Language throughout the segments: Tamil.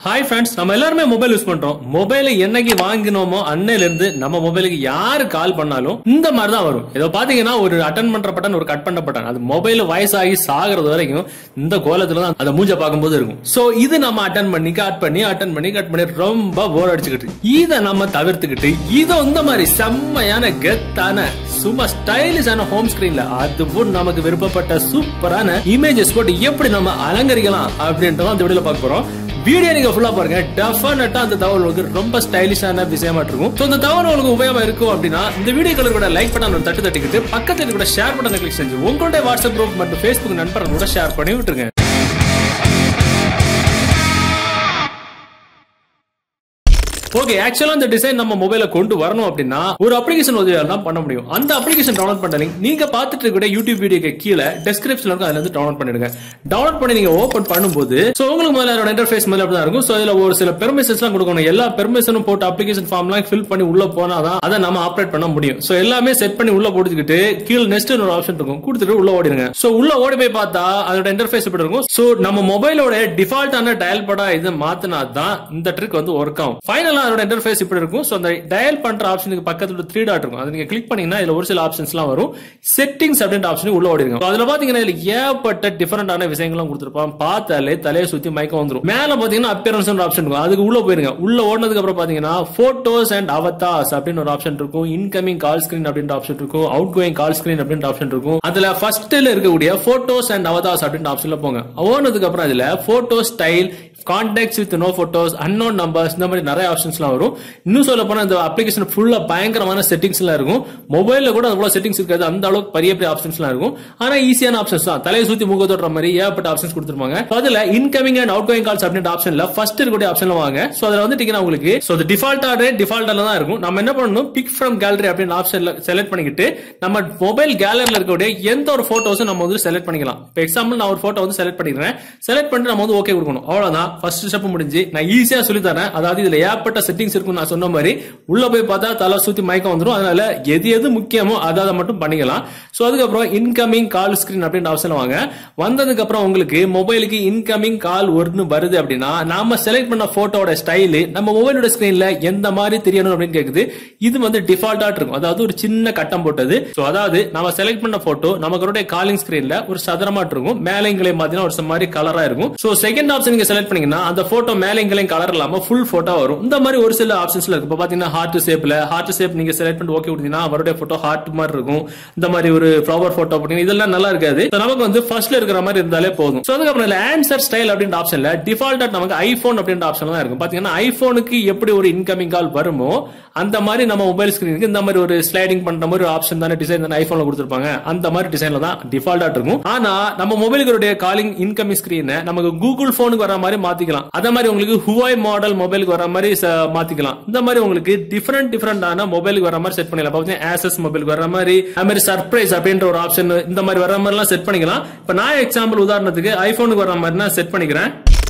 ஹாய் ஃப்ரெண்ட்ஸ் நம்ம எல்லாருமே மொபைல் யூஸ் பண்றோம் மொபைலை என்னைக்கு வாங்கினோமோ அன்னையில இருந்து நம்ம மொபைலுக்கு யாரு கால் பண்ணாலும் இந்த மாதிரி தான் வரும் ஏதோ பாத்தீங்கன்னா ஒரு அட்டன் பண்ற பட்டன் ஒரு கட் பண்ண பட்டன் அது மொபைல் வயசாகி சாகிறது வரைக்கும் இந்த கோலத்துல தான் அந்த மூஞ்ச பார்க்கும்போது இருக்கும் சோ இது நம்ம அட்டன் பண்ணி கட் பண்ணி அட்டன் பண்ணி கட் பண்ணி ரொம்ப போர் அடிச்சுக்கிட்டு இதை நம்ம தவிர்த்துக்கிட்டு இதோ இந்த மாதிரி செம்மையான கெத்தான சும்மா ஸ்டைலிஷான ஹோம் ஸ்கிரீன்ல அதுவும் நமக்கு விருப்பப்பட்ட சூப்பரான இமேஜஸ் போட்டு எப்படி நம்ம அலங்கரிக்கலாம் அப்படின்றத இந்த வீடியோல பார்க்க போறோம் வீடியோ நீங்க ஃபுல்லா பாருங்க டெஃபினட்டா அந்த தகவல் உங்களுக்கு ரொம்ப ஸ்டைலிஷான விஷயமா இருக்கும் ஸோ இந்த தகவல் உங்களுக்கு உபயோகமா இருக்கும் அப்படின்னா இந்த வீடியோ கூட லைக் பண்ண ஒரு தட்டு தட்டிக்கிட்டு பக்கத்துல கூட ஷேர் பட்டனை கிளிக் செஞ்சு உங்களுடைய வாட்ஸ்அப் குரூப் மற்றும் ஃபேஸ்புக் நண்பர்கள் கூட ஷேர் பண்ணி விட்டுருங்க ஓகே ஆக்சுவலா இந்த டிசைன் நம்ம மொபைல கொண்டு வரணும் அப்படின்னா ஒரு அப்ளிகேஷன் உதவியா தான் பண்ண முடியும் அந்த அப்ளிகேஷன் டவுன்லோட் பண்ண லிங்க் நீங்க பார்த்துட்டு இருக்க யூடியூப் வீடியோக்கு கீழே டெஸ்கிரிப்ஷன்ல இருக்கும் அதுல இருந்து டவுன்லோட் பண்ணிடுங்க டவுன்லோட் பண்ணி நீங்க ஓபன் பண்ணும்போது சோ உங்களுக்கு முதல்ல அதோட இன்டர்ஃபேஸ் முதல்ல அப்படி தான் இருக்கும் சோ இதுல ஒரு சில பெர்மிஷன்ஸ் எல்லாம் கொடுக்கணும் எல்லா பெர்மிஷனும் போட்டு அப்ளிகேஷன் ஃபார்ம் எல்லாம் ஃபில் பண்ணி உள்ள போனாதான் அதை நம்ம ஆப்ரேட் பண்ண முடியும் சோ எல்லாமே செட் பண்ணி உள்ள போட்டுக்கிட்டு கீழே நெக்ஸ்ட் ஒரு ஆப்ஷன் இருக்கும் கொடுத்துட்டு உள்ள ஓடிடுங்க சோ உள்ள ஓடி போய் பார்த்தா அதோட இன்டர்ஃபேஸ் எப்படி இருக்கும் சோ நம்ம மொபைலோட டிஃபால்ட்டான டயல் படா இது மாத்தினா தான் இந்த ட்ரிக் வந்து ஒர்க் ஆகும் ஃபைனலா அதோட இன்டர்ஃபேஸ் இப்படி இருக்கும் சோ அந்த டயல் பண்ற ஆப்ஷனுக்கு பக்கத்துல த்ரீ டாட் இருக்கும் அதை நீங்க கிளிக் பண்ணீங்கன்னா இதுல ஒரு சில ஆப்ஷன்ஸ் எல்லாம் வரும் செட்டிங்ஸ் அப்படின்ற ஆப்ஷன் உள்ள ஓடிருக்கும் So அதுல பாத்தீங்கன்னா இதுல ஏகப்பட்ட டிஃபரெண்டான விஷயங்களும் கொடுத்துருப்பான் பார்த்தாலே தலையை சுத்தி மயக்கம் வந்துரும் மேல பாத்தீங்கன்னா அப்பியரன்ஸ் ஆப்ஷன் இருக்கும் அதுக்கு உள்ள போயிருங்க உள்ள ஓடினதுக்கு அப்புறம் பாத்தீங்கன்னா போட்டோஸ் அண்ட் அவதாஸ் அப்படின்னு ஒரு ஆப்ஷன் இருக்கும் இன்கமிங் கால் ஸ்கிரீன் அப்படின்ற ஆப்ஷன் இருக்கும் அவுட் கோயிங் கால் ஸ்கிரீன் அப்படின்ற ஆப்ஷன் இருக்கும் அதுல ஃபர்ஸ்ட்ல இருக்கக்கூடிய போட்டோஸ் அண்ட் அவதாஸ் அப்படின்ற ஆப்ஷன்ல போங்க ஓனதுக்கு அப்புறம் இதுல photo style contacts with no photos unknown numbers இந்த மாதிரி நிறைய ஆப்ஷன்ஸ்லாம் வரும் இன்னும் சொல்ல போனா இந்த அப்ளிகேஷன் ஃபுல்லா பயங்கரமான செட்டிங்ஸ் எல்லாம் இருக்கும் மொபைல்ல கூட அவ்வளவு செட்டிங்ஸ் இருக்காது அந்த அளவுக்கு பெரிய பெரிய ஆப்ஷன்ஸ் எல்லாம் இருக்கும் ஆனா ஈஸியான ஆப்ஷன்ஸ் தான் தலையை சுத்தி முக தொடுற மாதிரி ஏகப்பட்ட ஆப்ஷன்ஸ் கொடுத்துருப்பாங்க So அதுல incoming and outgoing calls அப்படின்ற ஆப்ஷன்ல ஃபர்ஸ்ட் இருக்கக்கூடிய ஆப்ஷன்ல வாங்க சோ அதுல வந்துட்டீங்கன்னா உங்களுக்கு சோ டிஃபால்ட் ஆர்டர் டிஃபால்ட்டால தான் இருக்கும் நம்ம என்ன பண்ணணும் பிக் ஃப்ரம் கேலரி அப்படின்னு ஆப்ஷன்ல செலக்ட் பண்ணிக்கிட்டு நம்ம மொபைல் கேலரில இருக்கக்கூடிய எந்த ஒரு போட்டோஸும் நம்ம வந்து செலக்ட் பண்ணிக்கலாம் இப்போ எக்ஸாம்பிள் நான் ஒரு போட்டோ வந்து செலக்ட் பண்ணிக்கிறேன் செலக்ட் பண்ணிட்டு நம்ம வந்து ஓகே கொடுக்கணும் அவ்வளவுதான் ஃபர்ஸ்ட் ஸ்டெப் முடிஞ்சு நான் ஈஸியா சொல்லி தரேன் அதாவது இதுல ஏற்பட்ட செட்டிங்ஸ் இருக்கும் நான் சொன்ன மாதிரி உள்ள போய் பார்த்தா தலை சுத்தி மயக்கம் வந்துரும் அதனால எது எது முக்கியமோ அதை அதை மட்டும் பண்ணிக்கலாம் சோ அதுக்கப்புறம் இன்கமிங் கால் ஸ்கிரீன் அப்படின்ற ஆப்ஷன் வாங்க வந்ததுக்கு அப்புறம் உங்களுக்கு மொபைலுக்கு இன்கமிங் கால் ஒன்னு வருது அப்படின்னா நாம செலக்ட் பண்ண போட்டோட ஸ்டைல் நம்ம மொபைலோட ஸ்கிரீன்ல எந்த மாதிரி தெரியணும் அப்படின்னு கேக்குது இது வந்து டிஃபால்ட்டா இருக்கும் அதாவது ஒரு சின்ன கட்டம் போட்டது சோ அதாவது நம்ம செலக்ட் பண்ண போட்டோ நமக்கு காலிங் ஸ்கிரீன்ல ஒரு சதுரமா இருக்கும் மேலைங்களையும் பாத்தீங்கன்னா ஒரு மாதிரி கலரா இருக்கும் சோ செகண்ட் ஆப்ஷன் நீங்க செலக்ட் பண்ணீங்கன்னா அந்த போட்டோ மேலைங்களையும் கலர் இல்லாம ஃபுல் போட்டோ வரும் இந்த மாதிரி ஒரு சில ஆப்ஷன்ஸ்ல இருக்கு இப்போ பாத்தீங்கன்னா ஹார்ட் ஷேப்ல ஹார்ட் ஷேப் நீங்க செலக்ட் பண்ணி ஓகே கொடுத்தீங்கன்னா அவருடைய போட்டோ ஹார்ட் மாதிரி இருக்கும் இந்த மாதிரி ஒரு ஃபிளவர் போட்டோ போட்டீங்கன்னா இதெல்லாம் நல்லா இருக்காது So நமக்கு வந்து ஃபர்ஸ்ட்ல இருக்கிற மாதிரி இருந்தாலே போதும் சோ அதுக்கப்புறம் இல்ல ஆன்சர் ஸ்டைல் அப்படின்ற ஆப்ஷன்ல டிஃபால்ட்டா நமக்கு ஐபோன் அப்படின்ற ஆப்ஷன் தான் இருக்கும் பாத்தீங்கன்னா ஐபோனுக்கு எப்படி ஒரு இன்கமிங் கால் வருமோ அந்த மாதிரி நம்ம மொபைல் ஸ்கிரீனுக்கு இந்த மாதிரி ஒரு ஸ்லைடிங் பண்ற மாதிரி ஒரு ஆப்ஷன் தானே டிசைன் தானே ஐபோன்ல கொடுத்துருப்பாங்க அந்த மாதிரி டிசைன்ல தான் டிஃபால்ட்டா இருக்கும் ஆனா நம்ம மொபைலுடைய காலிங் இன்கமிங் ஸ்கிரீனை நமக்கு கூகுள் போனுக்கு வர மாதிரி மாத்திக்கலாம் அதே மாதிரி உங்களுக்கு ஹுவாய் மாடல் மொபைலுக்கு வர மாதிரி ச- மாத்திக்கலாம் இந்த மாதிரி உங்களுக்கு டிஃபரெண்ட் டிஃபரெண்டான மொபைலுக்கு வர மாதிரி செட் பண்ணிக்கலாம் பாத்தீங்கன்னா ஆசஸ் மொபைலுக்கு வர மாதிரி அது மாதிரி சர்ப்ரைஸ் அப்படின்ற ஒரு ஆப்ஷன் இந்த மாதிரி வர மாதிரி எல்லாம் செட் பண்ணிக்கலாம் இப்ப நான் எக்ஸாம்பிள் உதாரணத்துக்கு ஐபோனுக்கு வர மாதிரி நான் செட் பண்ணிக்கிறேன்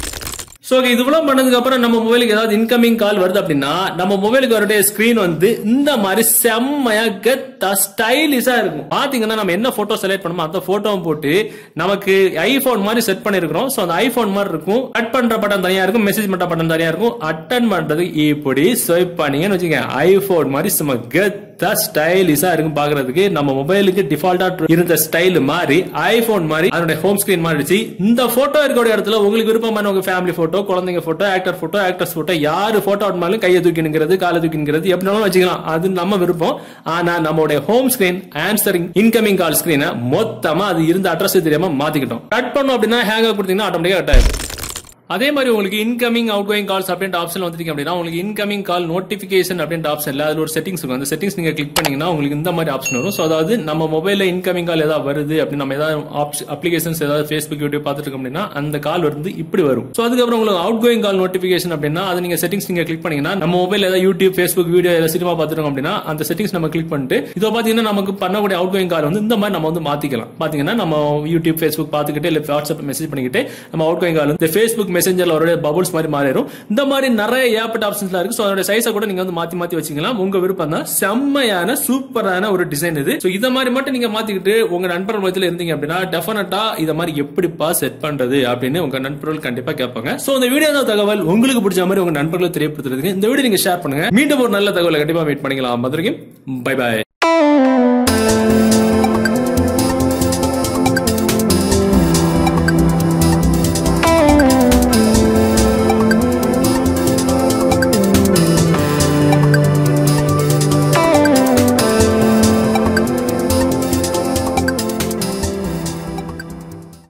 சோ இது இவ்வளவு பண்ணதுக்கு அப்புறம் நம்ம மொபைலுக்கு ஏதாவது இன்கமிங் கால் வருது அப்படின்னா நம்ம மொபைலுக்கு வரக்கூடிய ஸ்கிரீன் வந்து இந்த மாதிரி செம்மையா கெத்தா ஸ்டைலிஷா இருக்கும் பாத்தீங்கன்னா நம்ம என்ன போட்டோ செலக்ட் பண்ணுமோ அந்த போட்டோவும் போட்டு நமக்கு ஐபோன் மாதிரி செட் பண்ணிருக்கிறோம் சோ அந்த ஐபோன் மாதிரி இருக்கும் கட் பண்ற பட்டன் தனியா இருக்கும் மெசேஜ் பண்ற பட்டன் தனியா இருக்கும் அட்டன் பண்றது இப்படி ஸ்வைப் பண்ணீங்கன்னு வச்சுக்கோங்க ஐபோன் மாதிரி சும்மா கெத்தா ஸ்டைலிஷா இருக்கும் பாக்குறதுக்கு நம்ம மொபைலுக்கு டிஃபால்ட்டா இருந்த ஸ்டைல் மாதிரி ஐபோன் மாதிரி அதனுடைய ஹோம் ஸ்கிரீன் மாறிடுச்சு இந்த போட்டோ இருக்கக்கூடிய இடத்துல உங்களுக்கு விருப்பமான உங்க ஃபேமிலி போட்டோ குழந்தைங்க photo actor photo actors photo யாரு போட்டோ ஆடினாலும் கையை தூக்கினுங்கிறது காலை தூக்கினுங்கிறது எப்படினாலும் வச்சுக்கலாம் அது நம்ம விருப்பம் ஆனா நம்மளுடைய home screen answering incoming call ஸ்கிரீனை மொத்தமா அது இருந்த அட்ரஸ் தெரியாம மாத்திக்கிட்டோம் கட் பண்ணோம் அப்படின்னா ஹேங் கொடுத்தீங்கன்னா ஆட்டோமேட்டிக்கா கட் ஆயிடும் அதே மாதிரி உங்களுக்கு இன்கமிங் அவுட் கோயிங் கால்ஸ் அப்படின்ற ஆப்ஷன் வந்துட்டீங்க அப்படின்னா உங்களுக்கு இன்கமிங் கால் நோட்டிபிகேஷன் அப்படின்ற ஆப்ஷன்ல அதுல ஒரு செட்டிங்ஸ் இருக்கும் அந்த செட்டிங்ஸ் நீங்க கிளிக் பண்ணீங்கன்னா உங்களுக்கு இந்த மாதிரி ஆப்ஷன் வரும் ஸோ அதாவது நம்ம மொபைல்ல இன்கமிங் கால் ஏதாவது வருது அப்படின்னு நம்ம ஏதாவது அப்ளிகேஷன்ஸ் ஏதாவது ஃபேஸ்புக் யூடியூப் பார்த்துட்டு இருக்கோம் அப்படின்னா அந்த கால் வந்து இப்படி வரும் ஸோ அதுக்கப்புறம் உங்களுக்கு அவுட் கோயிங் கால் நோட்டிபிகேஷன் அப்படின்னா அது நீங்க செட்டிங்ஸ் நீங்க கிளிக் பண்ணீங்கன்னா நம்ம மொபைல் ஏதாவது யூடியூப் ஃபேஸ்புக் வீடியோ ஏதாவது சினிமா பார்த்துருக்கோம் அப்படின்னா அந்த செட்டிங்ஸ் நம்ம கிளிக் பண்ணிட்டு இதோ பாத்தீங்கன்னா நமக்கு பண்ணக்கூடிய அவுட் கோயிங் கால் வந்து இந்த மாதிரி நம்ம வந்து மாத்திக்கலாம் பாத்தீங்கன்னா நம்ம யூடியூப் ஃபேஸ்புக் பார்த்துக்கிட்டு இல்ல வாட்ஸ்அப் மெசேஜ் பண்ணிக்கிட்டு நம்ம அவுட் கோயிங் கால் வந்து ஃபேஸ்புக் மெசேஞ்சர்ல ஒரு பபுள்ஸ் மாதிரி மாறிடும் இந்த மாதிரி நிறைய ஏற்பட்ட ஆப்ஷன்ஸ்லாம் இருக்கு ஸோ அதோட சைஸை கூட நீங்க வந்து மாத்தி மாத்தி வச்சுக்கலாம் உங்க விருப்பம் தான் செம்மையான சூப்பரான ஒரு டிசைன் இது ஸோ இதை மாதிரி மட்டும் நீங்க மாத்திக்கிட்டு உங்க நண்பர்கள் மத்தியில் இருந்தீங்க அப்படின்னா டெஃபினட்டா இதை மாதிரி எப்படிப்பா செட் பண்றது அப்படின்னு உங்க நண்பர்கள் கண்டிப்பா கேட்பாங்க ஸோ இந்த வீடியோ தகவல் உங்களுக்கு பிடிச்ச மாதிரி உங்க நண்பர்களுக்கு தெரியப்படுத்துறதுக்கு இந்த வீடியோ நீங்க ஷேர் பண்ணுங்க மீண்டும் ஒரு நல்ல தகவலை கண்டிப்பா மீட் பண்ணிக்கலாம் அது வரைக்கும் பை பாய்